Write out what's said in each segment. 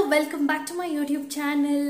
welcome back to my YouTube channel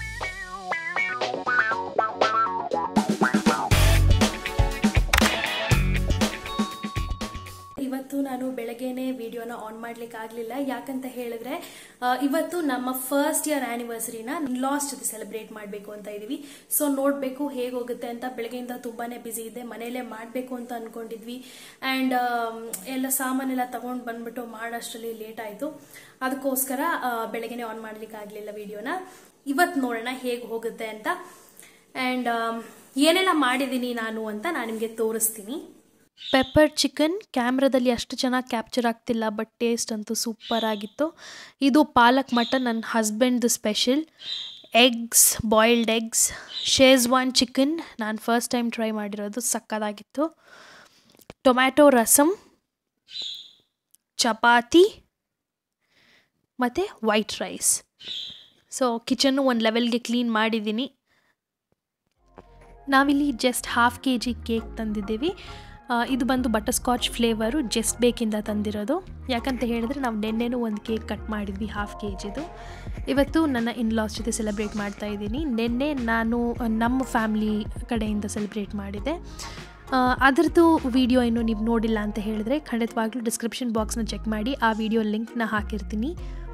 ಇವತ್ತು ನಾನು ಬೆಳಗ್ಗೆನೆ ವಿಡಿಯೋನ ಆನ್ ಮಾಡ್ಲಿಕ್ಕೆ ಆಗ್ಲಿಲ್ಲ ಯಾಕಂತ ಹೇಳಿದ್ರೆ ಆ, ಇವತ್ತು ನಮ್ಮ ಫಸ್ಟ್ ಇಯರ್ ಆನಿವರ್ಸರಿನ ಲಾಸ್ಟ್ ಜೊತೆ ಸೆಲೆಬ್ರೇಟ್ ಮಾಡಬೇಕು ಅಂತ ಇದೀವಿ ಸೊ ನೋಡ್ಬೇಕು ಹೇಗೆ ಹೋಗುತ್ತೆ ಅಂತ ಬೆಳಗ್ಗೆಯಿಂದ ತುಂಬಾನೇ ಬಿಸಿ ಇದೆ ಮನೇಲೆ ಮಾಡಬೇಕು ಅಂತ ಅನ್ಕೊಂಡಿದ್ವಿ ಅಂಡ್ ಎಲ್ಲ ಸಾಮಾನೆಲ್ಲ ತಗೊಂಡ್ ಬಂದ್ಬಿಟ್ಟು ಮಾಡೋಷ್ಟರಲ್ಲಿ ಲೇಟ್ ಆಯ್ತು ಅದಕ್ಕೋಸ್ಕರ ಆ, ಬೆಳಗ್ಗೆನೆ ಆನ್ ಮಾಡ್ಲಿಕ್ಕೆ ಆಗ್ಲಿಲ್ಲ ವಿಡಿಯೋನ ಇವತ್ತು ನೋಡೋಣ ಹೇಗೆ ಹೋಗುತ್ತೆ ಅಂತ ಅಂಡ್ ಏನೆಲ್ಲ ಮಾಡಿದೀನಿ ನಾನು ಅಂತ ನಾನು ನಿಮಗೆ ತೋರಿಸ್ತೀನಿ ಪೆಪ್ಪರ್ ಚಿಕನ್ ಕ್ಯಾಮ್ರಾದಲ್ಲಿ ಅಷ್ಟು ಚೆನ್ನಾಗಿ ಕ್ಯಾಪ್ಚರ್ ಆಗ್ತಿಲ್ಲ ಬಟ್ ಟೇಸ್ಟ್ ಅಂತೂ ಸೂಪರ್ ಆಗಿತ್ತು ಇದು ಪಾಲಕ್ ಮಟನ್ ನನ್ನ ಹಸ್ಬೆಂಡ್ದು special eggs boiled eggs Schezwan chicken ನಾನು ಫಸ್ಟ್ ಟೈಮ್ ಟ್ರೈ ಮಾಡಿರೋದು ಸಕ್ಕದಾಗಿತ್ತು ಟೊಮ್ಯಾಟೊ ರಸಮ್ ಚಪಾತಿ ಮತ್ತು ವೈಟ್ ರೈಸ್ ಸೊ ಕಿಚನ್ನು ಒಂದು ಲೆವೆಲ್ಗೆ ಕ್ಲೀನ್ ಮಾಡಿದ್ದೀನಿ ನಾವಿಲ್ಲಿ just half K G cake ತಂದಿದ್ದೀವಿ ಆ, ಇದು ಬಂದು ಬಟರ್ ಸ್ಕಾಚ್ ಫ್ಲೇವರು ಜಸ್ಟ್ ಬೇಕಿಂದ ತಂದಿರೋದು ಯಾಕಂತ ಹೇಳಿದ್ರೆ ನಾವು ನಿನ್ನೆನೂ ಒಂದು ಕೇಕ್ ಕಟ್ ಮಾಡಿದ್ವಿ ಹಾಫ್ ಕೆ ಜಿದು ಇವತ್ತು ನನ್ನ ಇನ್ಲಾಸ್ ಜೊತೆ ಸೆಲೆಬ್ರೇಟ್ ಮಾಡ್ತಾ ಇದ್ದೀನಿ ನಿನ್ನೆ ನಾನು ಆ, ನಮ್ಮ ಫ್ಯಾಮ್ಲಿ ಕಡೆಯಿಂದ ಸೆಲೆಬ್ರೇಟ್ ಮಾಡಿದೆ ಆ, ಅದರದ್ದು ವಿಡಿಯೋ ಇನ್ನು ನೀವು ನೋಡಿಲ್ಲ ಅಂತ ಹೇಳಿದ್ರೆ ಖಂಡಿತವಾಗ್ಲೂ ಡಿಸ್ಕ್ರಿಪ್ಷನ್ ಬಾಕ್ಸ್ನ ಚೆಕ್ ಮಾಡಿ ಆ ವಿಡಿಯೋ ಲಿಂಕ್ನ ಹಾಕಿರ್ತೀನಿ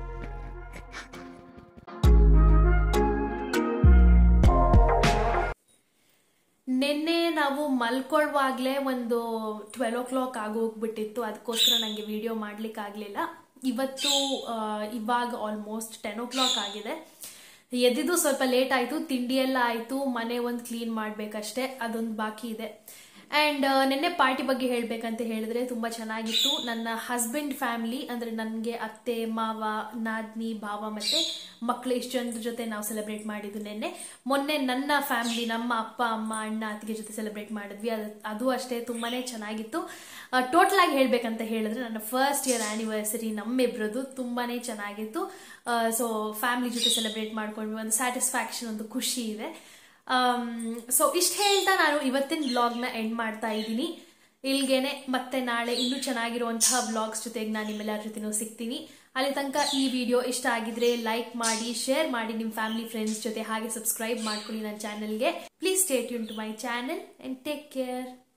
ನಿನ್ನೆ ನಾವು ಮಲ್ಕೊಳ್ಳುವಾಗಲೇ ಒಂದು ಟ್ವೆಲ್ ಓ ಕ್ಲಾಕ್ ಆಗೋಗ್ಬಿಟ್ಟಿತ್ತು ಅದಕ್ಕೋಸ್ಕರ ನನಗೆ ವಿಡಿಯೋ ಮಾಡ್ಲಿಕ್ಕೆ ಆಗಲಿಲ್ಲ ಇವತ್ತು ಆ, ಇವಾಗ ಆಲ್ಮೋಸ್ಟ್ ಟೆನ್ ಓ ಕ್ಲಾಕ್ ಆಗಿದೆ ಎದ್ದಿದ್ದು ಸ್ವಲ್ಪ ಲೇಟ್ ಆಯಿತು ತಿಂಡಿ ಎಲ್ಲ ಆಯಿತು ಮನೆ ಒಂದು ಕ್ಲೀನ್ ಮಾಡಬೇಕಷ್ಟೇ ಅದೊಂದು ಬಾಕಿ ಇದೆ ಆ್ಯಂಡ್ ನಿನ್ನೆ ಪಾರ್ಟಿ ಬಗ್ಗೆ ಹೇಳಬೇಕಂತ ಹೇಳಿದ್ರೆ ತುಂಬ ಚೆನ್ನಾಗಿತ್ತು ನನ್ನ ಹಸ್ಬೆಂಡ್ ಫ್ಯಾಮಿಲಿ ಅಂದರೆ ನನಗೆ ಅತ್ತೆ ಮಾವ ನಾದ್ನಿ ಭಾವ ಮತ್ತು ಮಕ್ಕಳು ಇಷ್ಟು ಜನರ ಜೊತೆ ನಾವು ಸೆಲೆಬ್ರೇಟ್ ಮಾಡಿದ್ದು ನಿನ್ನೆ ಮೊನ್ನೆ ನನ್ನ ಫ್ಯಾಮಿಲಿ ನಮ್ಮ ಅಪ್ಪ ಅಮ್ಮ ಅಣ್ಣ ಅತ್ತಿಗೆ ಜೊತೆ ಸೆಲೆಬ್ರೇಟ್ ಮಾಡಿದ್ವಿ ಅದು ಅದು ಅಷ್ಟೇ ತುಂಬಾನೇ ಚೆನ್ನಾಗಿತ್ತು ಟೋಟಲ್ ಆಗಿ ಹೇಳ್ಬೇಕಂತ ಹೇಳಿದ್ರೆ ನನ್ನ ಫಸ್ಟ್ ಇಯರ್ ಆನಿವರ್ಸರಿ ನಮ್ಮಿಬ್ರದ್ದು ತುಂಬಾನೇ ಚೆನ್ನಾಗಿತ್ತು ಸೊ ಫ್ಯಾಮಿಲಿ ಜೊತೆ ಸೆಲೆಬ್ರೇಟ್ ಮಾಡ್ಕೊಂಡ್ವಿ ಒಂದು ಸ್ಯಾಟಿಸ್ಫ್ಯಾಕ್ಷನ್ ಒಂದು ಖುಷಿ ಇದೆ ಸೊ ಇಷ್ಟು ಹೇಳ್ತಾ ನಾನು ಇವತ್ತಿನ ವ್ಲಾಗ್ನ ಎಂಡ್ ಮಾಡ್ತಾ ಇದ್ದೀನಿ ಇಲ್ಗೇನೆ ಮತ್ತೆ ನಾಳೆ ಇನ್ನೂ ಚೆನ್ನಾಗಿರುವಂತಹ ವ್ಲಾಗ್ಸ್ ಜೊತೆಗೆ ನಾನು ನಿಮ್ಮೆಲ್ಲರ ಜೊತೆನೂ ಸಿಗ್ತೀನಿ ಅಲ್ಲಿ ತನಕ ಈ ವಿಡಿಯೋ ಇಷ್ಟ ಆಗಿದ್ರೆ ಲೈಕ್ ಮಾಡಿ ಶೇರ್ ಮಾಡಿ ನಿಮ್ಮ ಫ್ಯಾಮಿಲಿ ಫ್ರೆಂಡ್ಸ್ ಜೊತೆ ಹಾಗೆ ಸಬ್ಸ್ಕ್ರೈಬ್ ಮಾಡ್ಕೊಳ್ಳಿ ನನ್ನ ಚಾನೆಲ್ಗೆ ಪ್ಲೀಸ್ ಸ್ಟೇಟ್ ಯೂನ್ to my channel and take care